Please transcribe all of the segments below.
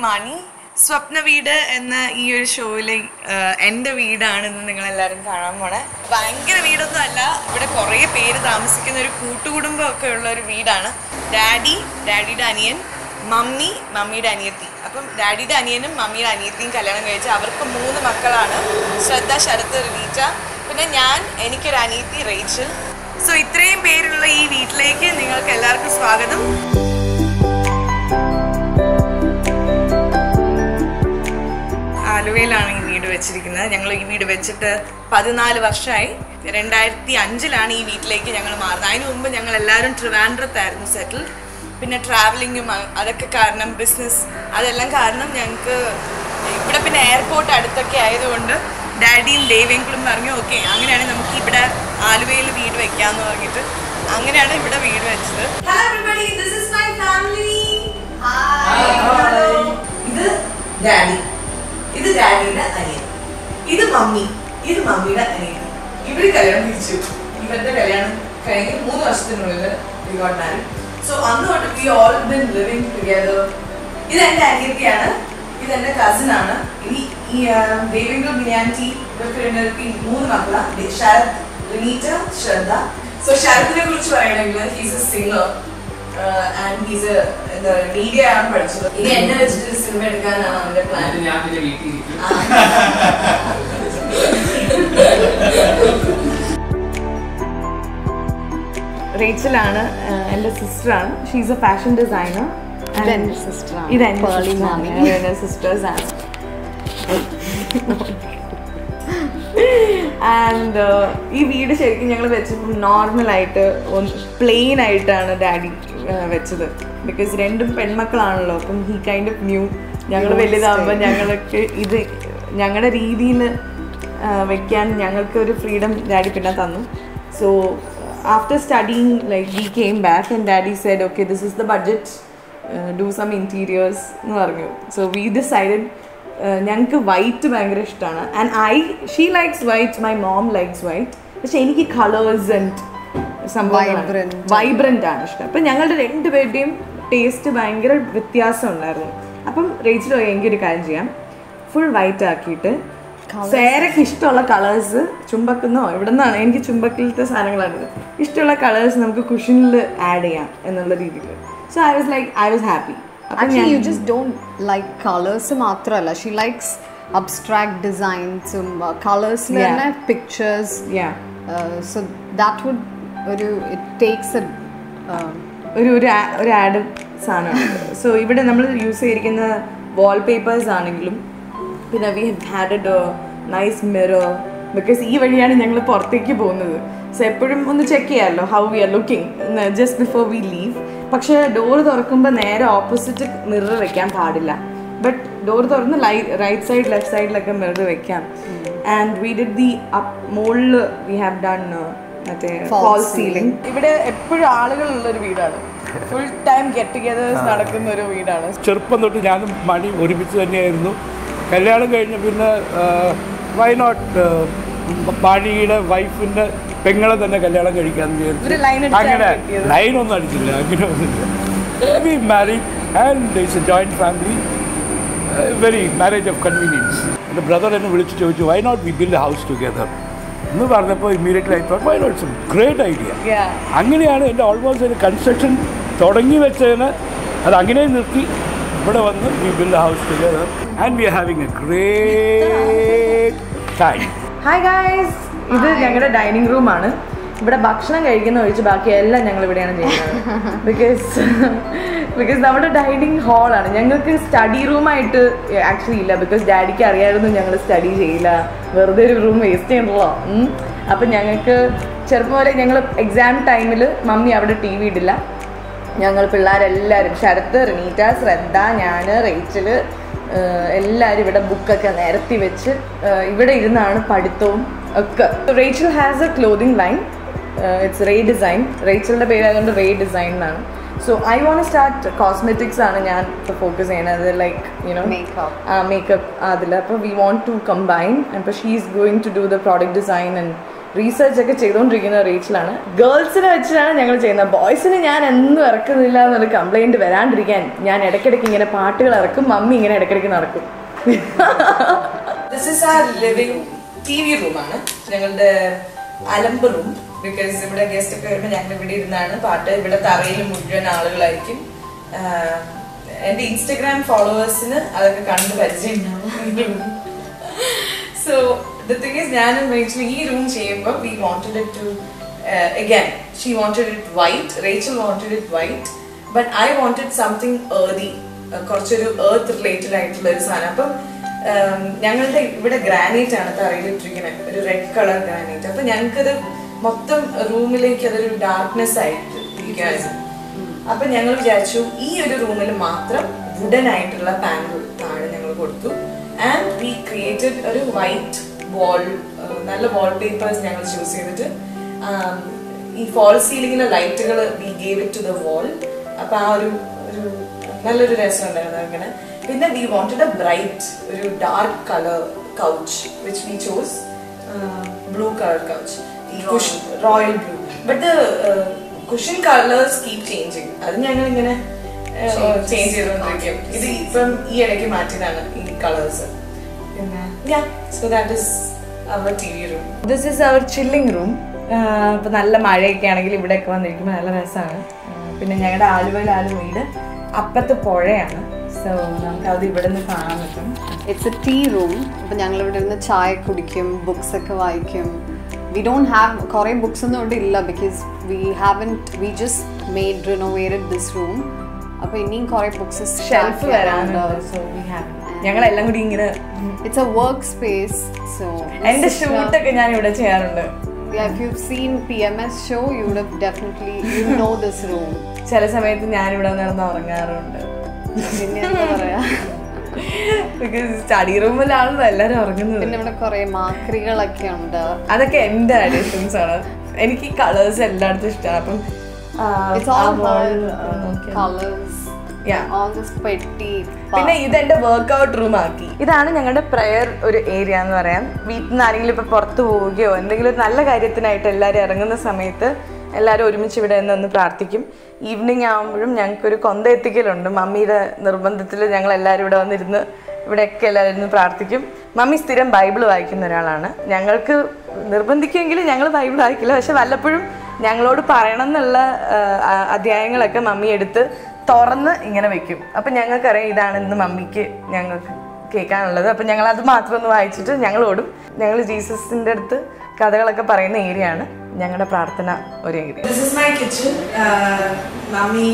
മണി സ്വപ്ന വീട് എന്ന ഈ ഒരു ഷോയിലെ എൻ്റെ വീടാണെന്ന് നിങ്ങൾ എല്ലാവരും കാണാൻ പോണെ ഭയങ്കര വീടൊന്നും അല്ല ഇവിടെ കുറേ പേര് താമസിക്കുന്ന ഒരു കൂട്ടുകുടുംബം ഒക്കെ ഉള്ള ഒരു വീടാണ് ഡാഡി ഡാഡിയുടെ അനിയൻ മമ്മി മമ്മിയുടെ അനിയത്തി അപ്പം ഡാഡിയുടെ അനിയനും മമ്മിയുടെ അനിയത്തിയും കല്യാണം കഴിച്ച് അവർക്ക് മൂന്ന് മക്കളാണ് ശ്രദ്ധ ശരത്ത് റീറ്റ പിന്നെ ഞാൻ എനിക്കൊരു അനിയത്തി റേച്ചൽ സോ ഇത്രയും പേരുള്ള ഈ വീട്ടിലേക്ക് നിങ്ങൾക്ക് എല്ലാവർക്കും സ്വാഗതം ആലുവയിലാണ് ഈ വീട് വെച്ചിരിക്കുന്നത് ഞങ്ങൾ ഈ വീട് വെച്ചിട്ട് പതിനാല് വർഷമായി രണ്ടായിരത്തി അഞ്ചിലാണ് ഈ വീട്ടിലേക്ക് ഞങ്ങൾ മാറുന്നത് അതിനു മുമ്പ് ഞങ്ങൾ എല്ലാവരും ട്രിവാൻഡ്രത്തായിരുന്നു സെറ്റിൽ പിന്നെ ട്രാവലിങ്ങും അതൊക്കെ കാരണം ബിസിനസ് അതെല്ലാം കാരണം ഞങ്ങൾക്ക് ഇവിടെ പിന്നെ എയർപോർട്ട് അടുത്തൊക്കെ ആയതുകൊണ്ട് ഡാഡിയും ദേവേങ്കളും പറഞ്ഞു ഓക്കെ അങ്ങനെയാണെങ്കിൽ നമുക്ക് ഇവിടെ ആലുവയിൽ വീട് വെക്കാന്ന് പറഞ്ഞിട്ട് അങ്ങനെയാണ് ഇവിടെ വീട് വെച്ചത് hello everybody this is my family hello ഇത് ഡാഡി ഇത് ഡാഡിയുടെ അനിയൻ ഇത് മമ്മി ഇത് മമ്മിയുടെ അനിയൻ ഇവര് കല്യാണം കഴിച്ചു ഇവരുടെ കല്യാണം കഴിഞ്ഞ് മൂന്ന് വർഷത്തിനുള്ളിൽ വി ഗോട്ട് മാരിഡ് സോ അന്ന് തൊട്ട് we all been living together ഇത് എന്റെ അനിയത്തിയാണ് ഇത് എന്റെ കസിൻ ആണ് ഇനി ഈ ദേവിംഗ ബിരിയാൻറ്റി ഇവർക്ക് രണ്ടുപേർക്ക് ഈ മൂന്ന് മക്കളാണ് ശരത് റിനീറ്റ ശ്രദ്ധ സോ ശരത്തിനെ കുറിച്ച് പറയണമെങ്കിൽ he's a singer and he's എന്താ പറയുക മീഡിയ ആണ് പഠിച്ചത് ഇനി എന്നെ വെച്ചിട്ട് സിനിമ എടുക്കാനാണ് അവന്റെ പ്ലാൻ അത് ഞാൻ പിന്നെ വീട്ടിൽ ഇരിക്കും റേച്ചലാണ് എൻ്റെ സിസ്റ്ററാണ് ഷീസ് എ ഫാഷൻ ഡിസൈനർ ഇതെന്റെ sister ആണ്. ഇത് Pearly mommy. എൻ്റെ സിസ്റ്റേഴ്സ് ആണ് ആൻഡ് ഈ വീട് ശരിക്കും ഞങ്ങൾ വെച്ചപ്പോൾ നോർമലായിട്ട് പ്ലെയിൻ ആയിട്ടാണ് ഡാഡി വെച്ചത് ബിക്കോസ് രണ്ടും പെൺമക്കളാണല്ലോ അപ്പം ഹി കൈൻഡ് ഓഫ് ന്യൂ ഞങ്ങൾ വലുതാകുമ്പോൾ ഞങ്ങൾക്ക് ഇത് ഞങ്ങളുടെ രീതിയിൽ വെക്കാൻ ഞങ്ങൾക്ക് ഒരു ഫ്രീഡം ഡാഡി പിന്നെ തന്നു so after studying like we came back and daddy said okay this is the budget do some interiors എന്ന് പറഞ്ഞു സോ വി ഡിസൈഡഡ് ഞങ്ങൾക്ക് വൈറ്റ് ഭയങ്കര ഇഷ്ടമാണ് and I she likes white my mom likes white പക്ഷെ എനിക്ക് colours and Vibrant. Vibrant ആണ് ഇഷ്ടം അപ്പം ഞങ്ങളുടെ രണ്ടുപേരുടെയും ടേസ്റ്റ് ഭയങ്കര വ്യത്യാസം ഉണ്ടായിരുന്നു അപ്പം റേച്ചിൽ എനിക്കൊരു കാര്യം ചെയ്യാം ഫുൾ വൈറ്റ് ആക്കിയിട്ട് സേരക്ക് ഇഷ്ടമുള്ള കളേഴ്സ് ചുംബക്കുന്നോ ഇവിടെ നിന്നാണ് എനിക്ക് ചുംബക്കിലത്തെ സാധനങ്ങളാണ് ഇഷ്ടമുള്ള കളേഴ്സ് നമുക്ക് കുഷനിൽ ആഡ് ചെയ്യാം എന്നുള്ള രീതിയിൽ so I was like I was happy actually you just don't like colours മാത്രമല്ല ഷീ ലൈക്സ് അബ്സ്ട്രാക്ട് ഡിസൈൻസും കളേഴ്സിൽ Yeah. തന്നെ pictures yeah so that would ഒരു ഇറ്റ് ടേക്സ് എ ഒരു ഒരു ആ- ഒരു ആഡ് സാധനമാണ് സോ ഇവിടെ നമ്മൾ യൂസ് ചെയ്തിരിക്കുന്ന വാൾ പേപ്പേഴ്സ് ആണെങ്കിലും പിന്നെ we had a nice mirror because ഈ വഴിയാണ് ഞങ്ങൾ പുറത്തേക്ക് പോകുന്നത് സോ എപ്പോഴും ഒന്ന് ചെക്ക് ചെയ്യാമല്ലോ how we are looking just before we leave പക്ഷേ ഡോർ തുറക്കുമ്പോൾ നേരെ ഓപ്പോസിറ്റ് മിറർ വെക്കാൻ പാടില്ല ബട്ട് ഡോർ തുറന്ന് ലൈ റൈറ്റ് സൈഡ് ലെഫ്റ്റ് സൈഡിലൊക്കെ മിറർ വെക്കാം and we did the up മുകളിൽ വി ഹാവ് ഡൺ മറ്റേ ഫാൾ സീലിംഗ് ഇവിടെ എപ്പോഴും ആളുകളുള്ള ഒരു വീടാണ് ഫുൾ ടൈം ഗെറ്റ് ടുഗദേഴ്സ് നടക്കുന്ന ഒരു വീടാണ് ചെറുപ്പം തൊട്ട് ഞാനും മണി ഒരുമിച്ച് തന്നെയായിരുന്നു കല്യാണം കഴിഞ്ഞ് പിന്നെ വൈ നോട്ട് മണിയുടെ വൈഫിൻ്റെ പെങ്ങളെ തന്നെ കല്യാണം കഴിക്കാന്ന് ഒരു line വിചാരിച്ചു അടിച്ചാണ് അങ്ങനെ കിട്ടിയത്. ലൈനൊന്നും അടിച്ചില്ല അങ്ങനെ ഒന്നുമില്ല we married and it's a joint family very marriage of convenience എൻ്റെ ബ്രദർ എന്നെ വിളിച്ച് ചോദിച്ചു why not we build house together എന്ന് പറഞ്ഞപ്പോൾ immediately I thought why not great idea Yeah. അങ്ങനെയാണ് എൻ്റെ ഓൾമോസ്റ്റ് ഒരു കൺസ്ട്രക്ഷൻ തുടങ്ങി വെച്ചതിന് അത് അങ്ങനെ നിർത്തി ഇവിടെ വന്ന് we build house together and we are having a great time hi guys ഇത് ഞങ്ങളുടെ ഡൈനിങ് റൂം ആണ് ഇവിടെ ഭക്ഷണം കഴിക്കുന്ന ഒഴിച്ച് ബാക്കി എല്ലാം ഞങ്ങൾ ഇവിടെയാണ് ചെയ്യുന്നത് ബിക്കോസ് ബിക്കോസ് നമ്മുടെ ഡൈനിങ് ഹാളാണ് ഞങ്ങൾക്ക് സ്റ്റഡി റൂമായിട്ട് ആക്ച്വലി ഇല്ല ബിക്കോസ് ഡാഡിക്ക് അറിയായിരുന്നു ഞങ്ങൾ സ്റ്റഡി ചെയ്യില്ല വെറുതെ ഒരു റൂം വേസ്റ്റ് ചെയ്യണല്ലോ ഉം. അപ്പം ഞങ്ങൾക്ക് ചെറുപ്പം മുതലേ ഞങ്ങൾ എക്സാം ടൈമിൽ മമ്മി അവിടെ ടി വി ഇടില്ല ഞങ്ങൾ പിള്ളേരെല്ലാവരും ശരത്ത് റിനീറ്റ ശ്രദ്ധ ഞാൻ റേച്ചല് എല്ലാവരും ഇവിടെ ബുക്കൊക്കെ നിരത്തി വെച്ച് ഏഹ് ഇവിടെ ഇരുന്നാണ് പഠിത്തവും ഒക്കെ Rachel has a clothing line it's Ray design റേച്ചലിൻ്റെ പേരായതുകൊണ്ട് റേ ഡിസൈൻ എന്നാണ് so I want start cosmetics ആണ് ഞാൻ ഇപ്പോൾ ഫോക്കസ് ചെയ്യുന്നത് ലൈക്ക് യുനോ Makeup. മേക്കപ്പ് അതിൽ അപ്പോൾ വി വോണ്ട് ടു കമ്പൈൻ അപ്പോൾ she is going to do the product design and research ഒക്കെ ചെയ്തുകൊണ്ടിരിക്കുന്ന റേച്ചിലാണ് ഗേൾസിനെ വെച്ചിട്ടാണ് ഞങ്ങൾ ചെയ്യുന്നത് ബോയ്സിന് ഞാൻ എന്നും ഇറക്കുന്നില്ല എന്നൊരു കംപ്ലൈൻറ്റ് വരാണ്ടിരിക്കാൻ ഞാൻ ഇടയ്ക്കിടയ്ക്ക് ഇങ്ങനെ പാട്ടുകൾ ഇറക്കും മമ്മി ഇങ്ങനെ ഇടയ്ക്കിടയ്ക്ക് നടക്കും this is our living T V റൂമാണ് ഞങ്ങളുടെ അലമ്പ് റൂം ബിക്കോസ് ഇവിടെ ഗസ്റ്റ് ഒക്കെ വരുമ്പോൾ ഞങ്ങൾ ഇവിടെ ഇരുന്നാണ് പാട്ട് ഇവിടെ തറയിൽ മുഴുവൻ ആളുകളായിരിക്കും ആഹ് എന്റെ ഇൻസ്റ്റഗ്രാം ഫോളോവേഴ്സിന് അതൊക്കെ കണ്ട് പരിചയം സോ ദ തിങ് ഇസ് ഞാനും റേച്ചൽ ഈ റൂം ചെയ്യുമ്പോൾ we wanted it to again she wanted it white Rachel wanted it white but I wanted something earthy കുറച്ചൊരു എർത്ത് റിലേറ്റഡ് ആയിട്ടുള്ള ഒരു സാധനം അപ്പം ഉം, ഞങ്ങളുടെ ഇവിടെ ഗ്രാനൈറ്റ് ആണ് തറയിലിട്ടിരിക്കുന്നത് ഒരു റെഡ് കളർ ഗ്രാനൈറ്റ് അപ്പൊ ഞങ്ങൾക്കത് മൊത്തം റൂമിലേക്ക് അതൊരു ഡാർക്ക്നെസ് ആയിട്ട് ഇരിക്കുകയായിരുന്നു അപ്പൊ ഞങ്ങൾ വിചാരിച്ചു ഈ ഒരു റൂമിൽ മാത്രം വുഡൻ ആയിട്ടുള്ള പാനൽ താഴെ ഞങ്ങൾ കൊടുത്തു ആൻഡ് വി ക്രിയേറ്റഡ് ഒരു വൈറ്റ് വാൾ നല്ല വാൾ പേപ്പേഴ്സ് ഞങ്ങൾ ചൂസ് ചെയ്തിട്ട് ആം, ഈ ഫോൾ സീലിങ്ങിലെ ലൈറ്റുകൾ we gave it to the wall അപ്പൊ ആ ഒരു ഒരു നല്ലൊരു രസം ഉണ്ടായിരുന്നു അങ്ങനെ പിന്നെ വി വാണ്ടഡ് എ ബ്രൈറ്റ് ഒരു dark colour couch which we chose blue colour couch ഈ royal blue but cushion colours keep changing അത് ഞങ്ങൾ ഇങ്ങനെ ചേഞ്ച് ചെയ്തുകൊണ്ടിരിക്കും ഇത് ഇപ്പം ഈ ഇടയ്ക്ക് മാറ്റിയതാണ് ഈ കളേഴ്സ് പിന്നെ so that is our T V room this is our chilling room ഇപ്പൊ നല്ല മഴയൊക്കെ ആണെങ്കിൽ ഇവിടെയൊക്കെ വന്നിരിക്കുമ്പോൾ നല്ല രസമാണ് പിന്നെ ഞങ്ങളുടെ ആലുവയിലാലും വീട് അപ്പത്തെ പുഴയാണ് സോ നമുക്ക് അത് ഇവിടെ നിന്ന് കാണാൻ പറ്റും ഇറ്റ്സ് എ ടീ റൂം അപ്പം ഞങ്ങൾ ഇവിടെ ഇരുന്ന് ചായ കുടിക്കും ബുക്സ് ഒക്കെ വായിക്കും വി ഡോണ്ട് ഹാവ് കുറേ ബുക്സ് ഒന്നും ഇവിടെ ഇല്ല because we haven't we just made renovated this room അപ്പോൾ ഇനിയും കുറേ ബുക്സ് ഷെൽഫ് വരാനുണ്ട് സോ വി ഹാവ് ഞങ്ങളെല്ലാം കൂടി ഇങ്ങനെ it's a work space so എന്റെ ഷൂട്ടൊക്കെ ഞാൻ ഇവിടെ ചെയ്യാറുണ്ട് if you've seen PMS show, you would have definitely you know this room. ചില സമയത്ത് ഞാൻ ഇവിടെ നടന്ന് ഉറങ്ങാറുണ്ട് പിന്നെ എന്താ പറയാ ബിക്കോസ് സ്റ്റഡി റൂമിലാണല്ലോ എല്ലാവരും ഉറങ്ങുന്നത് പിന്നെ ഇവിടെ കുറെ മാക്രികളൊക്കെ ഉണ്ട് അതൊക്കെ എന്റെ അഡീഷൻസ് ആണ് എനിക്ക് ഈ കളേഴ്സ് എല്ലായിടത്തും ഇഷ്ടമാണ് അപ്പം ആ, It's ആ all wall, her ആ, uh, Nokia. colors. Yeah. All this petty. പിന്നെ ഇതെന്റെ വർക്ക്ഔട്ട് റൂം ആക്കി ഇതാണ് ഞങ്ങളുടെ പ്രെയർ ഒരു ഏരിയ എന്ന് പറയാം വീട്ടിൽ നിന്ന് ആരെങ്കിലും ഇപ്പൊ പുറത്ത് പോവുകയോ എന്തെങ്കിലും ഒരു നല്ല കാര്യത്തിനായിട്ട് എല്ലാവരും ഇറങ്ങുന്ന സമയത്ത് എല്ലാവരും ഒരുമിച്ച് ഇവിടെ നിന്ന് ഒന്ന് പ്രാർത്ഥിക്കും ഈവനിങ് ആകുമ്പോഴും ഞങ്ങൾക്കൊരു കൊന്ത എത്തിക്കലുണ്ട് മമ്മിയുടെ നിർബന്ധത്തിൽ ഞങ്ങൾ എല്ലാവരും ഇവിടെ വന്നിരുന്ന് ഇവിടെയൊക്കെ എല്ലാവരും ഇരുന്ന് പ്രാർത്ഥിക്കും മമ്മി സ്ഥിരം ബൈബിൾ വായിക്കുന്ന ഒരാളാണ് ഞങ്ങൾക്ക് നിർബന്ധിക്കുമെങ്കിലും ഞങ്ങൾ ബൈബിൾ വായിക്കില്ല പക്ഷെ വല്ലപ്പോഴും ഞങ്ങളോട് പറയണം എന്നുള്ള ആ, ആ, അധ്യായങ്ങളൊക്കെ മമ്മി എടുത്ത് തുറന്ന് ഇങ്ങനെ വെക്കും അപ്പം ഞങ്ങൾക്കറിയാം ഇതാണ് ഇന്ന് മമ്മിക്ക് ഞങ്ങൾക്ക് കേൾക്കാനുള്ളത് അപ്പം ഞങ്ങൾ അത് മാത്രം ഒന്ന് വായിച്ചിട്ട് ഞങ്ങൾ ഓടും ഞങ്ങൾ ജീസസിൻ്റെ അടുത്ത് കഥകളൊക്കെ പറയുന്ന ഏരിയ ആണ് ഞങ്ങളുടെ പ്രാർത്ഥന ഒരു area this is my kitchen mummy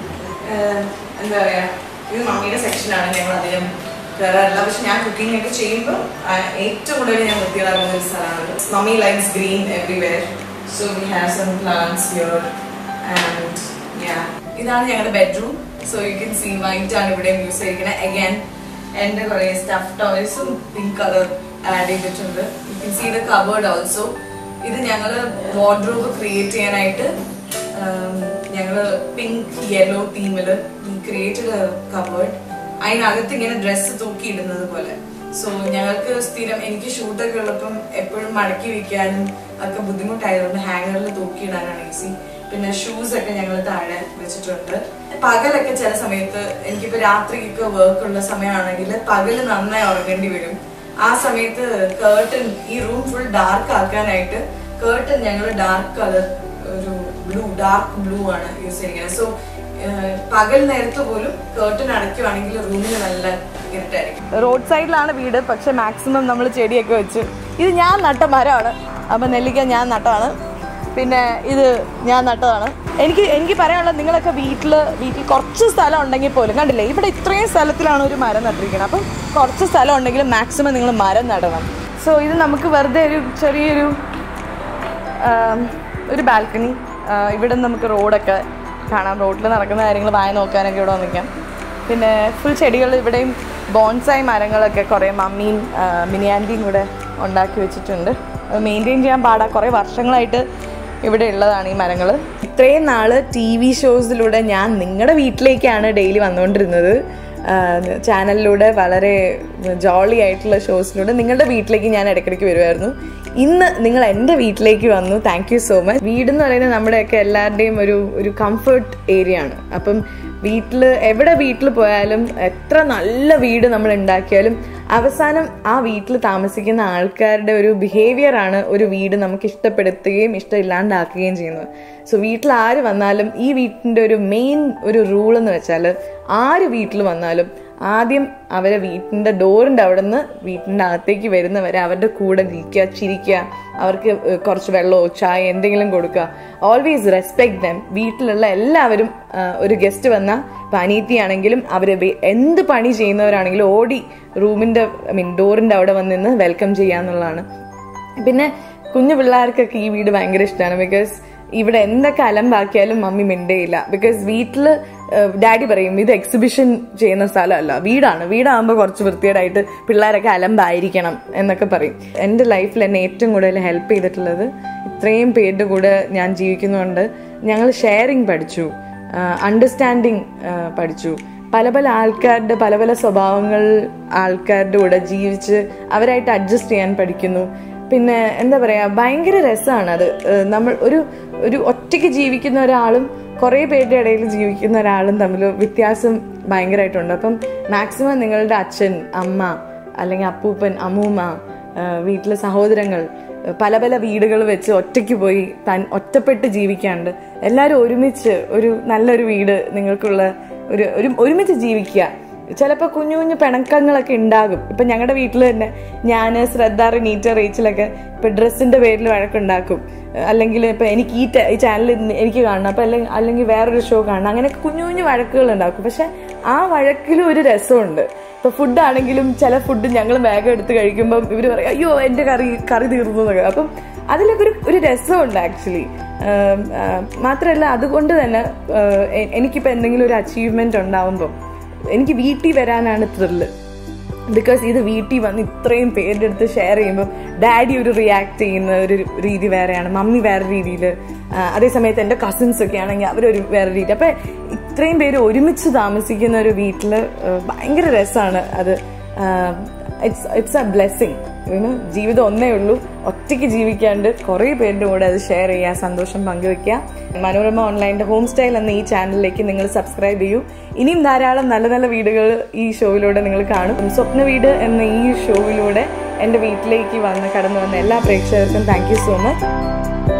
എന്താ പറയാ ഇത് മമ്മിയുടെ സെക്ഷനാണ് ഞങ്ങൾ അധികം കയറാറില്ല പക്ഷെ ഞാൻ കുക്കിംഗ് ഒക്കെ ചെയ്യുമ്പോൾ ഏറ്റവും കൂടുതൽ ഞാൻ വൃത്തികളാകുന്ന ഒരു സ്ഥലമാണ് mummy likes green everywhere so we have some plants here and yeah ഇതാണ് ഞങ്ങളുടെ bedroom so you can see white ആണ് ഇവിടെ യൂസ് ചെയ്തിരിക്കുന്നത് അഗൈൻ എൻ്റെ കുറേ സ്റ്റഫ് ടോയ്സും പിങ്ക് കളർ ആഡ് ചെയ്തിട്ടുണ്ട് you can see the cupboard also ഇത് ഞങ്ങൾ വാർഡ്രോബ് ക്രിയേറ്റ് ചെയ്യാനായിട്ട് ഞങ്ങൾ പിങ്ക് യെല്ലോ തീമിൽ ക്രിയേറ്റഡ് കബേർഡ് അതിനകത്ത് ഇങ്ങനെ ഡ്രസ്സ് തൂക്കിയിടുന്നത് പോലെ സോ ഞങ്ങൾക്ക് സ്ഥിരം എനിക്ക് ഷൂട്ടൊക്കെ ഉള്ളപ്പം എപ്പോഴും മടക്കി വെക്കാനും ഒക്കെ ബുദ്ധിമുട്ടായതുകൊണ്ട് ഹാങ്ങറിൽ തൂക്കിയിടാനാണ് ഈസി പിന്നെ ഷൂസ് ഒക്കെ ഞങ്ങൾ താഴെ വെച്ചിട്ടുണ്ട് പകലൊക്കെ ചില സമയത്ത് എനിക്കിപ്പോ രാത്രിയൊക്കെ വർക്ക് ഉള്ള സമയമാണെങ്കിൽ പകല് നന്നായി ഉറങ്ങേണ്ടി വരും ആ സമയത്ത് കേർട്ടൻ ഈ റൂം ഫുൾ ഡാർക്ക് ആക്കാനായിട്ട് കേർട്ടൻ ഞങ്ങൾ ഡാർക്ക് കളർ ഒരു ബ്ലൂ ഡാർക്ക് ബ്ലൂ ആണ് യൂസ് ചെയ്യുന്നത് സോ പകൽ നേരത്ത് പോലും കേർട്ടൻ അടയ്ക്കുവാണെങ്കിൽ റൂമിൽ നല്ല ഇരുട്ടായിരിക്കും റോഡ് സൈഡിലാണ് വീട് പക്ഷെ മാക്സിമം നമ്മൾ ചെടിയൊക്കെ വെച്ച് ഇത് ഞാൻ നട്ട മരമാണ് അപ്പം നെല്ലിക്ക ഞാൻ നട്ടതാണ് പിന്നെ ഇത് ഞാൻ നട്ടതാണ് എനിക്ക് എനിക്ക് പറയാനുള്ളത് നിങ്ങളൊക്കെ വീട്ടിൽ വീട്ടിൽ കുറച്ച് സ്ഥലം ഉണ്ടെങ്കിൽ പോലും കണ്ടില്ലേ ഇവിടെ ഇത്രയും സ്ഥലത്തിലാണ് ഒരു മരം നട്ടിരിക്കുന്നത് അപ്പം കുറച്ച് സ്ഥലം ഉണ്ടെങ്കിൽ മാക്സിമം നിങ്ങൾ മരം നടണം സോ ഇത് നമുക്ക് വെറുതെ ഒരു ചെറിയൊരു ആം, ഒരു ബാൽക്കണി ഇവിടെ നമുക്ക് റോഡൊക്കെ കാണാം റോഡിൽ നടക്കുന്ന കാര്യങ്ങൾ വായ നോക്കാനൊക്കെ ഇവിടെ വന്നിരിക്കാം പിന്നെ ഫുൾ ചെടികൾ ഇവിടെയും ബോൺസായി മരങ്ങളൊക്കെ കുറേ മമ്മിയും ആ, മിനിയാൻറ്റിയും കൂടെ ഉണ്ടാക്കി വെച്ചിട്ടുണ്ട് അത് മെയിൻറ്റെയിൻ ചെയ്യാൻ പാടാ കുറേ വർഷങ്ങളായിട്ട് ഇവിടെ ഉള്ളതാണ് ഈ മരങ്ങൾ ഇത്രയും നാൾ ടി വി ഷോസിലൂടെ ഞാൻ നിങ്ങളുടെ വീട്ടിലേക്കാണ് ഡെയിലി വന്നുകൊണ്ടിരുന്നത് ചാനലിലൂടെ വളരെ ജോളി ആയിട്ടുള്ള ഷോസിലൂടെ നിങ്ങളുടെ വീട്ടിലേക്ക് ഞാൻ ഇടയ്ക്കിടയ്ക്ക് വരുമായിരുന്നു ഇന്ന് നിങ്ങൾ എൻ്റെ വീട്ടിലേക്ക് വന്നു താങ്ക് യു സോ മച്ച് വീട് എന്ന് പറയുന്നത് നമ്മുടെയൊക്കെ എല്ലാവരുടെയും ഒരു ഒരു കംഫർട്ട് ഏരിയ ആണ് അപ്പം വീട്ടിൽ എവിടെ വീട്ടിൽ പോയാലും എത്ര നല്ല വീട് നമ്മൾ ഉണ്ടാക്കിയാലും അവസാനം ആ വീട്ടിൽ താമസിക്കുന്ന ആൾക്കാരുടെ ഒരു ബിഹേവിയർ ആണ് ഒരു വീട് നമുക്ക് ഇഷ്ടപ്പെടുത്തുകയും ഇഷ്ടമില്ലാണ്ടാക്കുകയും ചെയ്യുന്നത് സോ വീട്ടിൽ ആര് വന്നാലും ഈ വീട്ടിൻ്റെ ഒരു മെയിൻ ഒരു റൂൾ എന്ന് വെച്ചാൽ ആര് വീട്ടിൽ വന്നാലും ആദ്യം അവരെ വീട്ടിൻ്റെ ഡോറിൻ്റെ അവിടെ നിന്ന് വീട്ടിൻ്റെ അകത്തേക്ക് വരുന്നവരെ അവരുടെ കൂടെ ഇരിക്കുക ചിരിക്കുക അവർക്ക് ഏഹ്, കുറച്ച് വെള്ളമോ ചായ എന്തെങ്കിലും കൊടുക്കുക ഓൾവേസ് റെസ്പെക്ട് ദം വീട്ടിലുള്ള എല്ലാവരും ആഹ്, ഒരു ഗസ്റ്റ് വന്നാൽ ഇപ്പം അനീത്തിയാണെങ്കിലും അവർ എന്ത് പണി ചെയ്യുന്നവരാണെങ്കിലും ഓടി റൂമിൻ്റെ ഐ മീൻ ഡോറിൻ്റെ അവിടെ വന്ന് നിന്ന് വെൽക്കം ചെയ്യാന്നുള്ളതാണ് പിന്നെ കുഞ്ഞു പിള്ളേർക്കൊക്കെ ഈ വീട് ഭയങ്കര ഇഷ്ടമാണ് ബിക്കോസ് ഇവിടെ എന്തൊക്കെ അലമ്പാക്കിയാലും മമ്മി മിണ്ടേയില്ല ബിക്കോസ് വീട്ടിൽ ഡാഡി പറയും ഇത് എക്സിബിഷൻ ചെയ്യുന്ന സ്ഥലമല്ല വീടാണ് വീടാകുമ്പോൾ കുറച്ച് വൃത്തികേടായിട്ട് പിള്ളേരൊക്കെ അലമ്പായിരിക്കണം എന്നൊക്കെ പറയും എൻ്റെ ലൈഫിൽ എന്നെ ഏറ്റവും കൂടുതൽ ഹെൽപ്പ് ചെയ്തിട്ടുള്ളത് ഇത്രയും പേരുടെ കൂടെ ഞാൻ ജീവിക്കുന്നതുകൊണ്ട് ഞങ്ങൾ ഷെയറിങ് പഠിച്ചു അണ്ടർസ്റ്റാൻഡിങ് പഠിച്ചു പല പല ആൾക്കാരുടെ പല പല സ്വഭാവങ്ങൾ ആൾക്കാരുടെ കൂടെ ജീവിച്ച് അവരായിട്ട് അഡ്ജസ്റ്റ് ചെയ്യാൻ പഠിക്കുന്നു പിന്നെ എന്താ പറയാ ഭയങ്കര രസമാണ് അത് ഏഹ് നമ്മൾ ഒരു ഒരു ഒറ്റയ്ക്ക് ജീവിക്കുന്ന ഒരാളും കുറേ പേരുടെ ഇടയിൽ ജീവിക്കുന്ന ഒരാളും തമ്മിൽ വ്യത്യാസം ഭയങ്കരമായിട്ടുണ്ട് അപ്പം മാക്സിമം നിങ്ങളുടെ അച്ഛൻ അമ്മ അല്ലെങ്കിൽ അപ്പൂപ്പൻ അമ്മൂമ്മ ഏഹ് വീട്ടിലെ സഹോദരങ്ങൾ ഏഹ് പല പല വീടുകൾ വെച്ച് ഒറ്റയ്ക്ക് പോയി തൻ ഒറ്റപ്പെട്ട് ജീവിക്കാണ്ട് എല്ലാവരും ഒരുമിച്ച് ഒരു നല്ലൊരു വീട് നിങ്ങൾക്കുള്ള ഒരു ഒരു ഒരുമിച്ച് ജീവിക്കുക ചിലപ്പോൾ കുഞ്ഞു കുഞ്ഞു പിണക്കങ്ങളൊക്കെ ഉണ്ടാകും ഇപ്പം ഞങ്ങളുടെ വീട്ടിൽ തന്നെ ഞാൻ ശ്രദ്ധ നീറ്റ റേച്ചിലൊക്കെ ഇപ്പം ഡ്രസ്സിൻ്റെ പേരിൽ വഴക്കുണ്ടാക്കും അല്ലെങ്കിൽ ഇപ്പം എനിക്ക് ഈ ട- ഈ ചാനലിൽ എനിക്ക് കാണണം അപ്പം അല്ലെങ്കിൽ അല്ലെങ്കിൽ വേറൊരു ഷോ കാണണം അങ്ങനെയൊക്കെ കുഞ്ഞു കുഞ്ഞു വഴക്കുകൾ ഉണ്ടാക്കും പക്ഷെ ആ വഴക്കിലും ഒരു രസമുണ്ട് ഇപ്പൊ ഫുഡ് ആണെങ്കിലും ചില ഫുഡ് ഞങ്ങൾ വേഗം എടുത്ത് കഴിക്കുമ്പോൾ ഇവർ പറയും അയ്യോ എൻ്റെ കറി കറി തീർന്നു എന്നൊക്കെ അപ്പം അതിലൊക്കെ ഒരു ഒരു രസമുണ്ട് ആക്ച്വലി മാത്രമല്ല അതുകൊണ്ട് തന്നെ ആഹ് എ- എനിക്കിപ്പോൾ എന്തെങ്കിലും ഒരു അച്ചീവ്മെന്റ് ഉണ്ടാവുമ്പോൾ എനിക്ക് വീട്ടിൽ വരാനാണ് ത്രില്ല് ബിക്കോസ് ഇത് വീട്ടിൽ വന്ന് ഇത്രയും പേരുടെ അടുത്ത് ഷെയർ ചെയ്യുമ്പോൾ ഡാഡി ഒരു റിയാക്ട് ചെയ്യുന്ന ഒരു രീതി വേറെയാണ് മമ്മി വേറെ രീതിയിൽ അതേസമയത്ത് എൻ്റെ കസിൻസ് ഒക്കെ ആണെങ്കിൽ അവരൊരു വേറെ രീതി അപ്പം ഇത്രയും പേര് ഒരുമിച്ച് താമസിക്കുന്ന ഒരു വീട്ടിൽ ഭയങ്കര രസമാണ് അത് it's it's a blessing you know ജീവിതം ഒന്നേ ഉള്ളൂ ഒറ്റയ്ക്ക് ജീവിക്കാണ്ട് കുറേ പേരുടെ കൂടെ അത് ഷെയർ ചെയ്യുക സന്തോഷം പങ്കുവെക്കുക മനോരമ ഓൺലൈൻ്റെ ഹോം സ്റ്റൈൽ എന്ന ഈ ചാനലിലേക്ക് നിങ്ങൾ സബ്സ്ക്രൈബ് ചെയ്യൂ ഇനിയും ധാരാളം നല്ല നല്ല വീടുകൾ ഈ ഷോയിലൂടെ നിങ്ങൾ കാണും സ്വപ്ന വീട് എന്ന ഈ ഷോയിലൂടെ എൻ്റെ വീട്ടിലേക്ക് വന്ന് കടന്നു വന്ന എല്ലാ പ്രേക്ഷകർക്കും താങ്ക് യു സോ മച്ച്